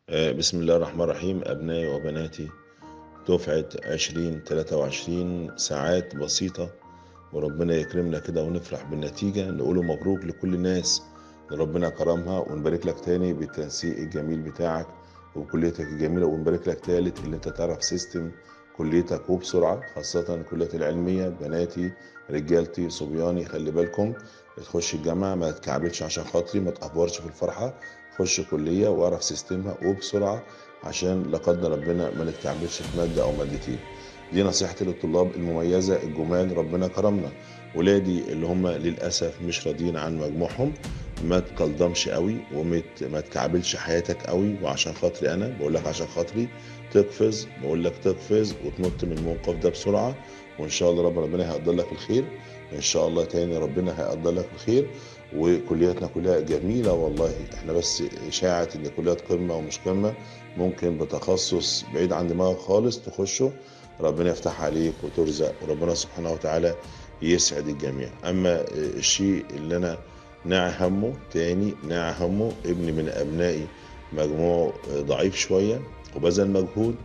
آه، بسم الله الرحمن الرحيم أبنائي وبناتي دفعة عشرين تلاتة وعشرين ساعات بسيطة وربنا يكرمنا كده ونفرح بالنتيجة نقوله مبروك لكل الناس اللي ربنا كرمها ونبارك لك تاني بالتنسيق الجميل بتاعك وبكليتك الجميلة ونبارك لك تالت اللي انت تعرف سيستم كليتك وبسرعة خاصة الكليات العلمية بناتي رجالتي صبياني خلي بالكم تخش الجامعة ما تكعبلش عشان خاطري ما تأفورش في الفرحة خش كلية واعرف سيستمها وبسرعة عشان لا قدر ربنا ما نتكعبلش في مادة أو مادتين دي نصيحتي للطلاب المميزة الجمال ربنا كرمنا ولادي اللي هم للأسف مش راضيين عن مجموعهم ما تقلدمش قوي وما تكعبلش حياتك قوي وعشان خاطري انا بقول لك عشان خاطري تقفز بقول لك تقفز وتنط من الموقف ده بسرعه وان شاء الله رب ربنا هيقدر لك الخير ان شاء الله تاني ربنا هيقدر لك الخير وكلياتنا كلها جميله والله احنا بس اشاعه ان كليات قمه ومش قمه ممكن بتخصص بعيد عن دماغك خالص تخشه ربنا يفتح عليك وترزق وربنا سبحانه وتعالى يسعد الجميع اما الشيء اللي انا ناعي همه تاني ناعي همه ابني من ابنائي مجموعه ضعيف شويه وبذل مجهود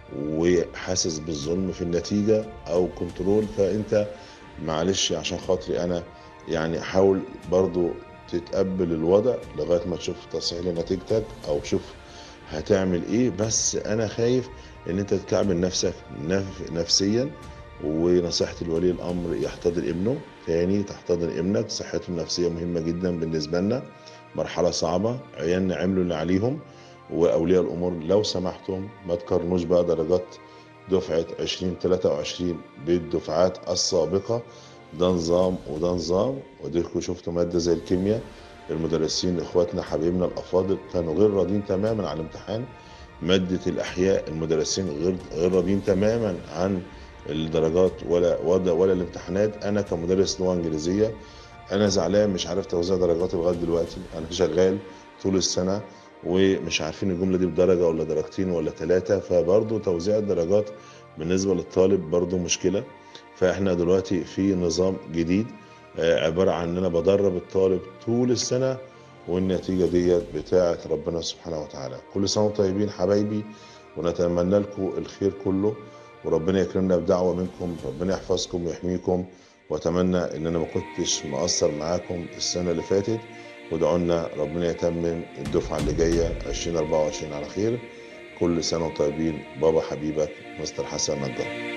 وحاسس بالظلم في النتيجه او كنترول فانت معلش عشان خاطري انا يعني حاول برضو تتقبل الوضع لغايه ما تشوف تصحيح لنتيجتك او شوف هتعمل ايه بس انا خايف ان انت تكعبل نفسك نفسيا ونصيحتي لولي الامر يحتضن ابنه تاني تحتضن ابنك صحته النفسيه مهمه جدا بالنسبه لنا مرحله صعبه عيالنا عملوا اللي عليهم واولياء الامور لو سمحتم ما تقارنوش بقى درجات دفعه 2023 بالدفعات السابقه ده نظام وده نظام وديكوا شفتوا ماده زي الكيمياء المدرسين اخواتنا حبايبنا الافاضل كانوا غير راضيين تماما عن الامتحان ماده الاحياء المدرسين غير غير راضيين تماما عن الدرجات ولا ولا, ولا الامتحانات انا كمدرس لغه انجليزيه انا زعلان مش عارف توزيع درجاتي لغايه دلوقتي انا شغال طول السنه ومش عارفين الجمله دي بدرجه ولا درجتين ولا ثلاثه فبرضه توزيع الدرجات بالنسبه للطالب برضه مشكله فاحنا دلوقتي في نظام جديد عباره عن ان انا بدرب الطالب طول السنه والنتيجه ديت بتاعه ربنا سبحانه وتعالى كل سنه وانتم طيبين حبايبي ونتمنى لكم الخير كله وربنا يكرمنا بدعوه منكم ربنا يحفظكم ويحميكم واتمنى ان انا ما كنتش مقصر معاكم السنه اللي فاتت وادعوا لنا ربنا يتمم الدفعه اللي جايه 2024 على خير كل سنه وانتم طيبين بابا حبيبك مستر حسن نجار